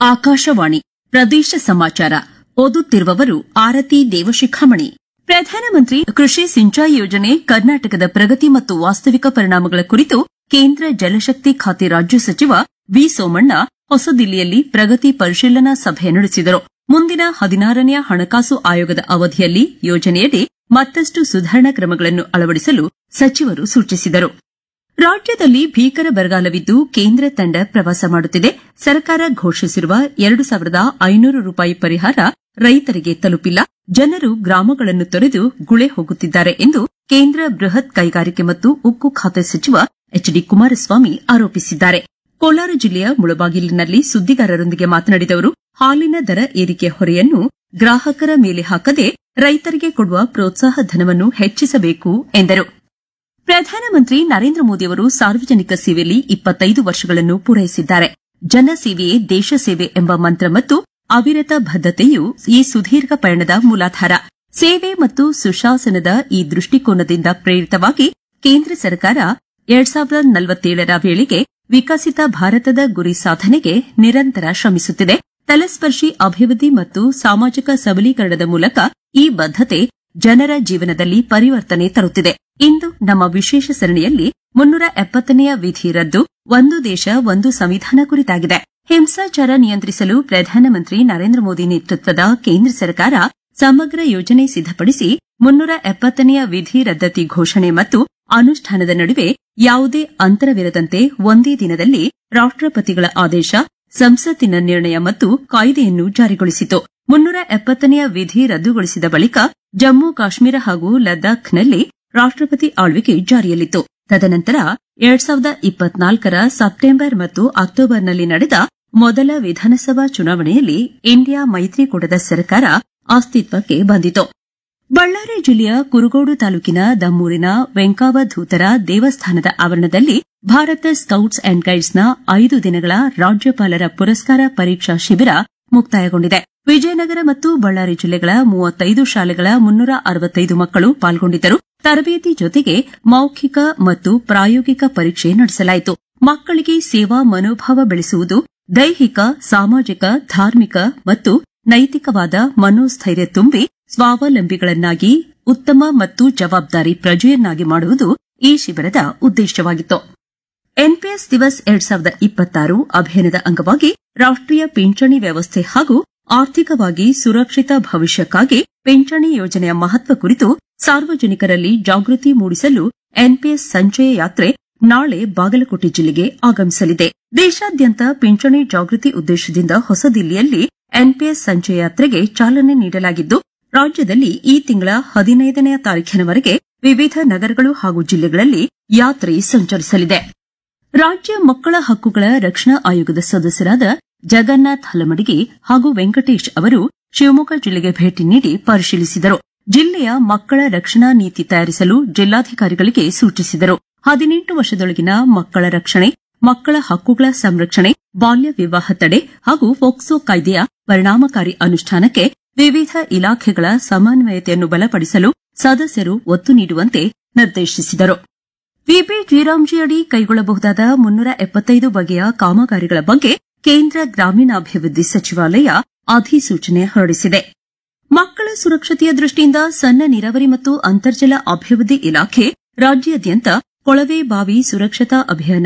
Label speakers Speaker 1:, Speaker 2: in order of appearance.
Speaker 1: ಆಕಾಶವಾಣಿ ಪ್ರದೇಶ ಸಮಾಚಾರ ಓದುತ್ತಿರುವವರು ಆರತಿ ದೇವಶಿಖಾಮಣಿ ಪ್ರಧಾನಮಂತ್ರಿ ಕೃಷಿ ಸಿಂಚಾಯಿ ಯೋಜನೆ ಕರ್ನಾಟಕದ ಪ್ರಗತಿ ಮತ್ತು ವಾಸ್ತವಿಕ ಪರಿಣಾಮಗಳ ಕುರಿತು ಕೇಂದ್ರ ಜಲಶಕ್ತಿ ಖಾತೆ ರಾಜ್ಯ ಸಚಿವ ವಿ ಸೋಮಣ್ಣ ಹೊಸದಿಲ್ಲಿಯಲ್ಲಿ ಪ್ರಗತಿ ಪರಿಶೀಲನಾ ಸಭೆ ನಡೆಸಿದರು ಮುಂದಿನ ಹದಿನಾರನೆಯ ಹಣಕಾಸು ಆಯೋಗದ ಅವಧಿಯಲ್ಲಿ ಯೋಜನೆಯಡಿ ಮತ್ತಷ್ಟು ಸುಧಾರಣಾ ಕ್ರಮಗಳನ್ನು ಅಳವಡಿಸಲು ಸಚಿವರು ಸೂಚಿಸಿದರು ರಾಜ್ಯದಲ್ಲಿ ಭೀಕರ ಬರಗಾಲವಿದ್ದು ಕೇಂದ್ರ ತಂಡ ಪ್ರವಾಸ ಮಾಡುತ್ತಿದೆ ಸರ್ಕಾರ ಘೋಷಿಸಿರುವ ಎರಡು ಸಾವಿರದ ಐನೂರು ರೂಪಾಯಿ ಪರಿಹಾರ ರೈತರಿಗೆ ತಲುಪಿಲ್ಲ ಜನರು ಗ್ರಾಮಗಳನ್ನು ತೊರೆದು ಗುಳೆ ಹೋಗುತ್ತಿದ್ದಾರೆ ಎಂದು ಕೇಂದ್ರ ಬೃಹತ್ ಕೈಗಾರಿಕೆ ಮತ್ತು ಉಕ್ಕು ಖಾತೆ ಸಚಿವ ಎಚ್ ಡಿ ಕುಮಾರಸ್ವಾಮಿ ಆರೋಪಿಸಿದ್ದಾರೆ ಕೋಲಾರ ಜಿಲ್ಲೆಯ ಮುಳಬಾಗಿಲಿನಲ್ಲಿ ಸುದ್ದಿಗಾರರೊಂದಿಗೆ ಮಾತನಾಡಿದ ಅವರು ಹಾಲಿನ ದರ ಏರಿಕೆ ಹೊರೆಯನ್ನು ಗ್ರಾಹಕರ ಮೇಲೆ ಹಾಕದೆ ರೈತರಿಗೆ ಕೊಡುವ ಪ್ರೋತ್ಸಾಹ ಧನವನ್ನು ಹೆಚ್ಚಿಸಬೇಕು ಎಂದರು ಪ್ರಧಾನಮಂತ್ರಿ ನರೇಂದ್ರ ಮೋದಿಯವರು ಸಾರ್ವಜನಿಕ ಸೇವೆಯಲ್ಲಿ ಇಪ್ಪತ್ತೈದು ವರ್ಷಗಳನ್ನು ಪೂರೈಸಿದ್ದಾರೆ ಜನಸೇವೆಯೇ ದೇಶ ಸೇವೆ ಎಂಬ ಮಂತ್ರ ಮತ್ತು ಅವಿರತ ಬದ್ದತೆಯು ಈ ಸುದೀರ್ಘ ಪಯಣದ ಮೂಲಾಧಾರ ಸೇವೆ ಮತ್ತು ಸುಶಾಸನದ ಈ ದೃಷ್ಟಿಕೋನದಿಂದ ಪ್ರೇರಿತವಾಗಿ ಕೇಂದ್ರ ಸರ್ಕಾರ ಎರಡ್ ಸಾವಿರದ ನಲವತ್ತೇಳರ ವೇಳೆಗೆ ವಿಕಸಿತ ಭಾರತದ ಗುರಿ ಸಾಧನೆಗೆ ನಿರಂತರ ಶ್ರಮಿಸುತ್ತಿದೆ ತಲಸ್ಪರ್ಶಿ ಅಭಿವೃದ್ಧಿ ಮತ್ತು ಸಾಮಾಜಿಕ ಸಬಲೀಕರಣದ ಮೂಲಕ ಈ ಬದ್ದತೆ ಜನರ ಜೀವನದಲ್ಲಿ ಪರಿವರ್ತನೆ ತರುತ್ತಿದೆ ಇಂದು ನಮ್ಮ ವಿಶೇಷ ಸರಣಿಯಲ್ಲಿ ಮುನ್ನೂರ ಎಪ್ಪತ್ತನೆಯ ವಿಧಿ ರದ್ದು ಒಂದು ದೇಶ ಒಂದು ಸಂವಿಧಾನ ಕುರಿತಾಗಿದೆ ಹಿಂಸಾಚಾರ ನಿಯಂತ್ರಿಸಲು ಪ್ರಧಾನಮಂತ್ರಿ ನರೇಂದ್ರ ಮೋದಿ ನೇತೃತ್ವದ ಕೇಂದ್ರ ಸರ್ಕಾರ ಸಮಗ್ರ ಯೋಜನೆ ಸಿದ್ದಪಡಿಸಿ ಮುನ್ನೂರ ಎಪ್ಪತ್ತನೆಯ ವಿಧಿ ರದ್ದತಿ ಘೋಷಣೆ ಮತ್ತು ಅನುಷ್ಠಾನದ ನಡುವೆ ಯಾವುದೇ ಅಂತರವಿರದಂತೆ ಒಂದೇ ದಿನದಲ್ಲಿ ರಾಷ್ಟಪತಿಗಳ ಆದೇಶ ಸಂಸತ್ತಿನ ನಿರ್ಣಯ ಮತ್ತು ಕಾಯ್ದೆಯನ್ನು ಜಾರಿಗೊಳಿಸಿತು ಮುನ್ನೂರ ಎಪ್ಪತ್ತನೆಯ ವಿಧಿ ರದ್ದುಗೊಳಿಸಿದ ಬಳಿಕ ಜಮ್ಮು ಕಾಶ್ಮೀರ ಹಾಗೂ ಲದ್ದಾಖ್ನಲ್ಲಿ ರಾಷ್ಟಪತಿ ಆಳ್ವಿಕೆ ಜಾರಿಯಲ್ಲಿತ್ತು ತದನಂತರ ಎರಡ್ ಸಾವಿರದ ಇಪ್ಪತ್ನಾಲ್ಕರ ಸೆಪ್ಟೆಂಬರ್ ಮತ್ತು ಅಕ್ಟೋಬರ್ನಲ್ಲಿ ನಡೆದ ಮೊದಲ ವಿಧಾನಸಭಾ ಚುನಾವಣೆಯಲ್ಲಿ ಇಂಡಿಯಾ ಮೈತ್ರಿಕೂಟದ ಸರ್ಕಾರ ಅಸ್ತಿತ್ವಕ್ಕೆ ಬಂದಿತು ಬಳ್ಳಾರಿ ಜಿಲ್ಲೆಯ ಕುರುಗೋಡು ತಾಲೂಕಿನ ದಮ್ಮೂರಿನ ವೆಂಕಾವಧೂತರ ದೇವಸ್ಥಾನದ ಆವರಣದಲ್ಲಿ ಭಾರತ ಸ್ಕೌಟ್ಸ್ ಅಂಡ್ ಗೈಡ್ಸ್ನ ಐದು ದಿನಗಳ ರಾಜ್ಯಪಾಲರ ಪುರಸ್ಕಾರ ಪರೀಕ್ಷಾ ಶಿಬಿರ ಮುಕ್ತಾಯಗೊಂಡಿದೆ ವಿಜಯನಗರ ಮತ್ತು ಬಳ್ಳಾರಿ ಜಿಲ್ಲೆಗಳ ಮೂವತ್ತೈದು ಶಾಲೆಗಳ ಮುನ್ನೂರ ಅರವತ್ತೈದು ಮಕ್ಕಳು ಪಾಲ್ಗೊಂಡಿದ್ದರು ತರಬೇತಿ ಜೊತೆಗೆ ಮೌಖಿಕ ಮತ್ತು ಪ್ರಾಯೋಗಿಕ ಪರೀಕ್ಷೆ ನಡೆಸಲಾಯಿತು ಮಕ್ಕಳಿಗೆ ಸೇವಾ ಮನೋಭಾವ ಬೆಳೆಸುವುದು ದೈಹಿಕ ಸಾಮಾಜಿಕ ಧಾರ್ಮಿಕ ಮತ್ತು ನೈತಿಕವಾದ ಮನೋಸ್ಥೈರ್ಯ ತುಂಬಿ ಸ್ವಾವಲಂಬಿಗಳನ್ನಾಗಿ ಉತ್ತಮ ಮತ್ತು ಜವಾಬ್ದಾರಿ ಪ್ರಜೆಯನ್ನಾಗಿ ಮಾಡುವುದು ಈ ಶಿಬಿರದ ಉದ್ದೇಶವಾಗಿತ್ತು ಎನ್ಪಿಎಸ್ ದಿವಸ್ ಎರಡ್ ಸಾವಿರದ ಇಪ್ಪತ್ತಾರು ಅಭಿಯಾನದ ಅಂಗವಾಗಿ ರಾಷ್ಟೀಯ ಪಿಂಚಣಿ ವ್ಯವಸ್ಥೆ ಹಾಗೂ ಆರ್ಥಿಕವಾಗಿ ಸುರಕ್ಷಿತ ಭವಿಷ್ಯಕ್ಕಾಗಿ ಪಿಂಚಣಿ ಯೋಜನೆಯ ಮಹತ್ವ ಕುರಿತು ಸಾರ್ವಜನಿಕರಲ್ಲಿ ಜಾಗೃತಿ ಮೂಡಿಸಲು ಎನ್ಪಿಎಸ್ ಸಂಚಯ ಯಾತ್ರೆ ನಾಳೆ ಬಾಗಲಕೋಟೆ ಜಿಲ್ಲೆಗೆ ಆಗಮಿಸಲಿದೆ ದೇಶಾದ್ಯಂತ ಪಿಂಚಣಿ ಜಾಗೃತಿ ಉದ್ದೇಶದಿಂದ ಹೊಸದಿಲ್ಲಿಯಲ್ಲಿ ಎನ್ಪಿಎಸ್ ಸಂಚಯ ಯಾತ್ರೆಗೆ ಚಾಲನೆ ನೀಡಲಾಗಿದ್ದು ರಾಜ್ಯದಲ್ಲಿ ಈ ತಿಂಗಳ ಹದಿನೈದನೆಯ ತಾರೀಖಿನವರೆಗೆ ವಿವಿಧ ನಗರಗಳು ಹಾಗೂ ಜಿಲ್ಲೆಗಳಲ್ಲಿ ಯಾತ್ರೆ ಸಂಚರಿಸಲಿದೆ ರಾಜ್ಯ ಮಕ್ಕಳ ಹಕ್ಕುಗಳ ರಕ್ಷಣಾ ಆಯೋಗದ ಸದಸ್ಯರಾದ ಜಗನ್ನಾಥ್ ಹಲಮಡಿಗೆ ಹಾಗೂ ವೆಂಕಟೇಶ್ ಅವರು ಶಿವಮೊಗ್ಗ ಜಿಲ್ಲೆಗೆ ಭೇಟಿ ನೀಡಿ ಪರಿಶೀಲಿಸಿದರು ಜಿಲ್ಲೆಯ ಮಕ್ಕಳ ರಕ್ಷಣಾ ನೀತಿ ತಯಾರಿಸಲು ಜಿಲ್ಲಾಧಿಕಾರಿಗಳಿಗೆ ಸೂಚಿಸಿದರು ಹದಿನೆಂಟು ವರ್ಷದೊಳಗಿನ ಮಕ್ಕಳ ರಕ್ಷಣೆ ಮಕ್ಕಳ ಹಕ್ಕುಗಳ ಸಂರಕ್ಷಣೆ ಬಾಲ್ಯ ವಿವಾಹ ತಡೆ ಹಾಗೂ ಫೋಕ್ಸೋ ಕಾಯ್ದೆಯ ಪರಿಣಾಮಕಾರಿ ಅನುಷ್ಠಾನಕ್ಕೆ ವಿವಿಧ ಇಲಾಖೆಗಳ ಸಮನ್ವಯತೆಯನ್ನು ಬಲಪಡಿಸಲು ಸದಸ್ಯರು ಒತ್ತು ನೀಡುವಂತೆ ನಿರ್ದೇಶಿಸಿದರು ವಿಬಿ ಜಿರಾಮ್ಜಿ ಅಡಿ ಕೈಗೊಳ್ಳಬಹುದಾದ ಮುನ್ನೂರ ಎಪ್ಪತ್ತೈದು ಬಗೆಯ ಕಾಮಗಾರಿಗಳ ಬಗ್ಗೆ ಕೇಂದ್ರ ಗ್ರಾಮೀಣಾಭಿವೃದ್ಧಿ ಸಚಿವಾಲಯ ಅಧಿಸೂಚನೆ ಹೊರಡಿಸಿದೆ ಮಕ್ಕಳ ಸುರಕ್ಷತೆಯ ದೃಷ್ಟಿಯಿಂದ ಸಣ್ಣ ನೀರಾವರಿ ಮತ್ತು ಅಂತರ್ಜಲ ಅಭಿವೃದ್ಧಿ ಇಲಾಖೆ ರಾಜ್ಯಾದ್ಯಂತ ಕೊಳವೆ ಬಾವಿ ಸುರಕ್ಷತಾ ಅಭಿಯಾನ